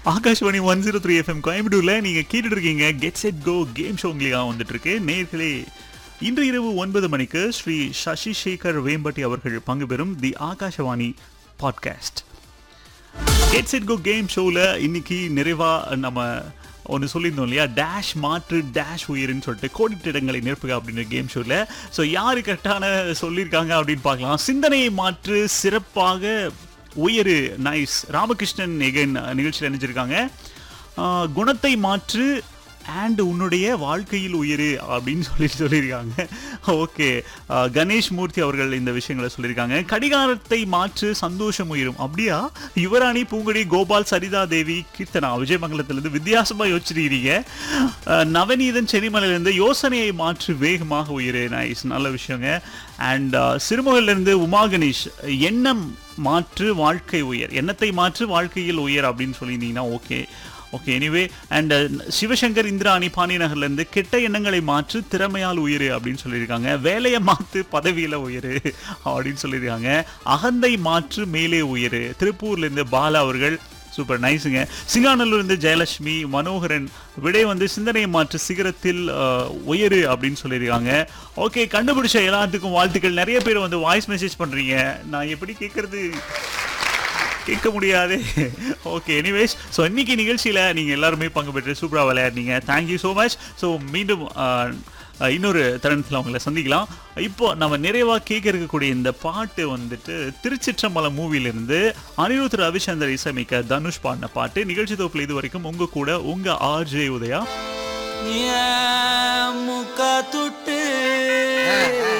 Akashvani one zero three FM கோயம்புத்தூர்ல நீங்க கேட்டுட்டு இருக்கீங்க get set go game show உங்களுக்கு வந்துட்டு இருக்கு நேர்களே இன்று இரவு ஒன்பது மணிக்கு ஸ்ரீ சசி சேகர் வேம்பட்டி அவர்கள் பங்கு பெறும் the Akashvani podcast get set go game ஷோவில் இன்னைக்கு நிறைவா நம்ம ஒன்று சொல்லியிருந்தோம் இல்லையா டேஷ் மாற்று டேஷ் உயிர்னு சொல்லிட்டு கோடிட்ட இடங்களை நிரப்புக அப்படின்ற கேம் ஷோவில் ஸோ யார் கரெக்டான சொல்லியிருக்காங்க அப்படின்னு பார்க்கலாம் சிந்தனையை மாற்று சிறப்பாக உயரு நைஸ் ராமகிருஷ்ணன் எகன் நிகழ்ச்சியில் நினைச்சிருக்காங்க ஆஹ், குணத்தை மாற்று அண்ட் உன்னுடைய வாழ்க்கையில் உயிரு அப்படின்னு சொல்லிட்டு சொல்லியிருக்காங்க ஓகே கணேஷ் மூர்த்தி அவர்கள் இந்த விஷயங்களை சொல்லியிருக்காங்க கடிகாரத்தை மாற்று சந்தோஷம் உயிரும் அப்படியா யுவராணி பூங்குடி கோபால் சரிதா தேவி கீர்த்தனா விஜயமங்கலத்திலிருந்து வித்தியாசமா யோசிச்சிருக்கீங்க அஹ், நவநீதன் சென்னிமலையிலிருந்து யோசனையை மாற்று வேகமாக உயிரு நைஸ் நல்ல விஷயங்க அண்ட் சிறுமுகையிலிருந்து உமா கணேஷ் எண்ணம் மாற்று வாழ்க்கை உயர் எண்ணத்தை மாற்று வாழ்க்கையில் உயர் அப்படின்னு சொல்லியிருந்தீங்கன்னா okay okay anyway and Sivasankar Indrani பாண்டியநகர்லேருந்து கெட்ட எண்ணங்களை மாற்று திறமையால் உயிரு அப்படின்னு சொல்லியிருக்காங்க வேலையை மாற்று பதவியில் உயரு அப்படின்னு சொல்லியிருக்காங்க அகந்தை மாற்று மேலே உயரு திருப்பூர்லேருந்து பாலா அவர்கள் சூப்பர் நைஸுங்க சிங்காநல்லூர்லேருந்து ஜெயலட்சுமி மனோகரன் விடை வந்து சிந்தனையை மாற்று சிகரத்தில் அஹ், உயரு அப்படின்னு சொல்லியிருக்காங்க ஓகே கண்டுபிடிச்ச எல்லாத்துக்கும் வாழ்த்துக்கள் நிறைய பேர் வந்து வாய்ஸ் மெசேஜ் பண்ணுறீங்க நான் எப்படி கேட்குறது கேட்க முடியாது ஓகே எனிவேஸ் ஸோ இன்னைக்கு நிகழ்ச்சியில் நீங்கள் எல்லாருமே பங்கு பெற்று சூப்பராக விளையாடுனீங்க தேங்க்யூ ஸோ மச் ஸோ மீண்டும் ஆஹ், ஆஹ், இன்னொரு தருணத்தில் உங்களை சந்திக்கலாம் இப்போ நம்ம நிறைவாக கேட்க இருக்கக்கூடிய இந்த பாட்டு வந்துட்டு திருச்சிற்றம்பலம் மூவிலிருந்து அனிருத் ரவிச்சந்தர் இசைமிக்க தனுஷ் பாடின பாட்டு நிகழ்ச்சி தொகுப்பில் இது வரைக்கும் உங்க கூட உங்க ஆர்ஜே உதயா ஏன் முக்க துட்டு